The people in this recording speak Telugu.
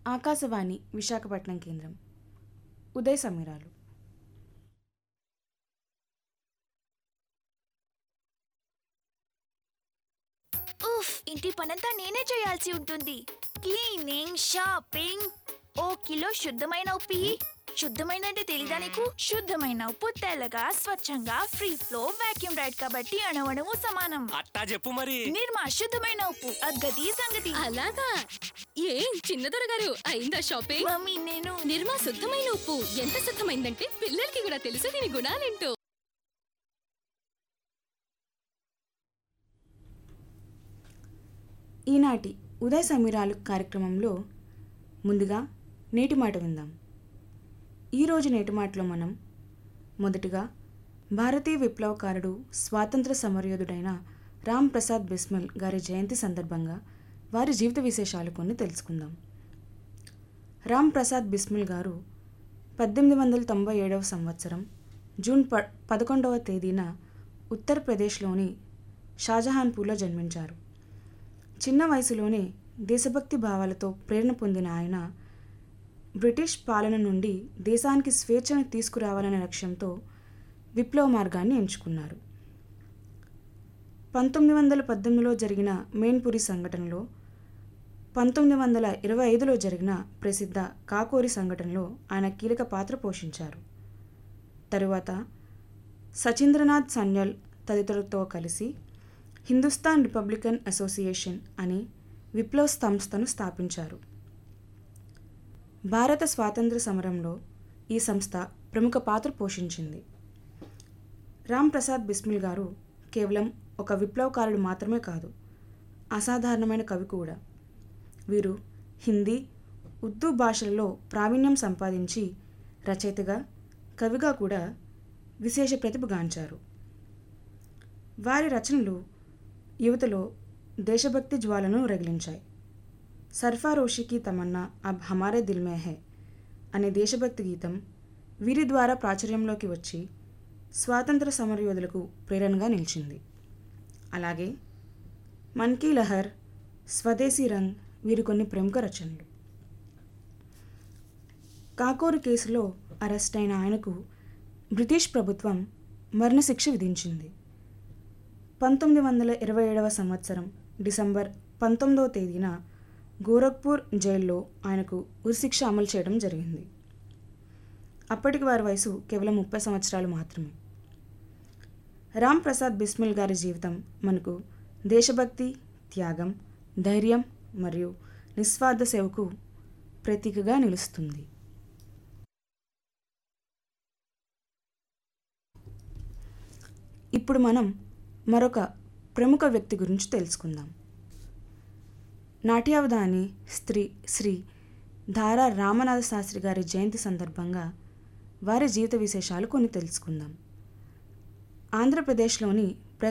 ఆకాశవాణి విశాఖపట్నం కేంద్రం ఉదయ సమీరాలు ఉఫ్ ఇంటి పనంతా నేనే చేయాల్సి ఉంటుంది క్లీనింగ్ షాపింగ్ ఓ కిలో శుద్ధమైన ఉప్పి శుద్ధమైన అంటే తెలీదా నీకు శుద్ధమైన ఉప్పు తెల్లగా స్వచ్ఛంగా ఫ్రీ ఫ్లో వాక్యూమ్ రైడ్ కాబట్టి అణవణము సమానం అట్టా చెప్పు మరి నిర్మా శుద్ధమైన ఉప్పు అద్గతి సంగతి అలాగా ఏం చిన్నదొర గారు అయిందా షాపింగ్ మమ్మీ నేను నిర్మా శుద్ధమైన ఉప్పు ఎంత శుద్ధమైందంటే పిల్లలకి కూడా తెలుసు దీని గుణాలేంటో ఈనాటి ఉదయ సమీరాలు కార్యక్రమంలో ముందుగా నేటి మాట విందాం ఈరోజు నేటి మాటలో మనం మొదటిగా భారతీయ విప్లవకారుడు స్వాతంత్ర సమరయోధుడైన రామ్ ప్రసాద్ బిస్మిల్ గారి జయంతి సందర్భంగా వారి జీవిత విశేషాలు కొన్ని తెలుసుకుందాం రామ్ ప్రసాద్ బిస్మిల్ గారు పద్దెనిమిది వందల తొంభై ఏడవ సంవత్సరం జూన్ ప పదకొండవ తేదీన ఉత్తరప్రదేశ్లోని షాజహాన్పూర్లో జన్మించారు చిన్న వయసులోనే దేశభక్తి భావాలతో ప్రేరణ పొందిన ఆయన బ్రిటిష్ పాలన నుండి దేశానికి స్వేచ్ఛను తీసుకురావాలనే లక్ష్యంతో విప్లవ మార్గాన్ని ఎంచుకున్నారు పంతొమ్మిది వందల పద్దెనిమిదిలో జరిగిన మెయిన్పురి సంఘటనలో పంతొమ్మిది వందల ఇరవై ఐదులో జరిగిన ప్రసిద్ధ కాకోరి సంఘటనలో ఆయన కీలక పాత్ర పోషించారు తరువాత సచీంద్రనాథ్ సన్యల్ తదితరులతో కలిసి హిందుస్థాన్ రిపబ్లికన్ అసోసియేషన్ అనే విప్లవ సంస్థను స్థాపించారు భారత స్వాతంత్ర సమరంలో ఈ సంస్థ ప్రముఖ పాత్ర పోషించింది రామ్ ప్రసాద్ బిస్మిల్ గారు కేవలం ఒక విప్లవకారుడు మాత్రమే కాదు అసాధారణమైన కవి కూడా వీరు హిందీ ఉర్దూ భాషలలో ప్రావీణ్యం సంపాదించి రచయితగా కవిగా కూడా విశేష ప్రతిభగాంచారు వారి రచనలు యువతలో దేశభక్తి జ్వాలను రగిలించాయి సర్ఫారోషికి తమన్నా అబ్ హమారే దిల్ మే హై అనే దేశభక్తి గీతం వీరి ద్వారా ప్రాచుర్యంలోకి వచ్చి స్వాతంత్ర సమరయోధులకు ప్రేరణగా నిలిచింది అలాగే మన్ కీ లహర్ స్వదేశీ రంగ్ వీరి కొన్ని ప్రముఖ రచనలు కాకోరు కేసులో అరెస్ట్ అయిన ఆయనకు బ్రిటిష్ ప్రభుత్వం మరణశిక్ష విధించింది పంతొమ్మిది వందల ఇరవై ఏడవ సంవత్సరం డిసెంబర్ పంతొమ్మిదవ తేదీన గోరఖ్పూర్ జైల్లో ఆయనకు ఉరిశిక్ష అమలు చేయడం జరిగింది అప్పటికి వారి వయసు కేవలం ముప్పై సంవత్సరాలు మాత్రమే రామ్ ప్రసాద్ బిస్మిల్ గారి జీవితం మనకు దేశభక్తి త్యాగం ధైర్యం మరియు నిస్వార్థ సేవకు ప్రతీకగా నిలుస్తుంది ఇప్పుడు మనం మరొక ప్రముఖ వ్యక్తి గురించి తెలుసుకుందాం నాట్యావధాని స్త్రీ శ్రీ ధారా రామనాథ శాస్త్రి గారి జయంతి సందర్భంగా వారి జీవిత విశేషాలు కొన్ని తెలుసుకుందాం ఆంధ్రప్రదేశ్లోని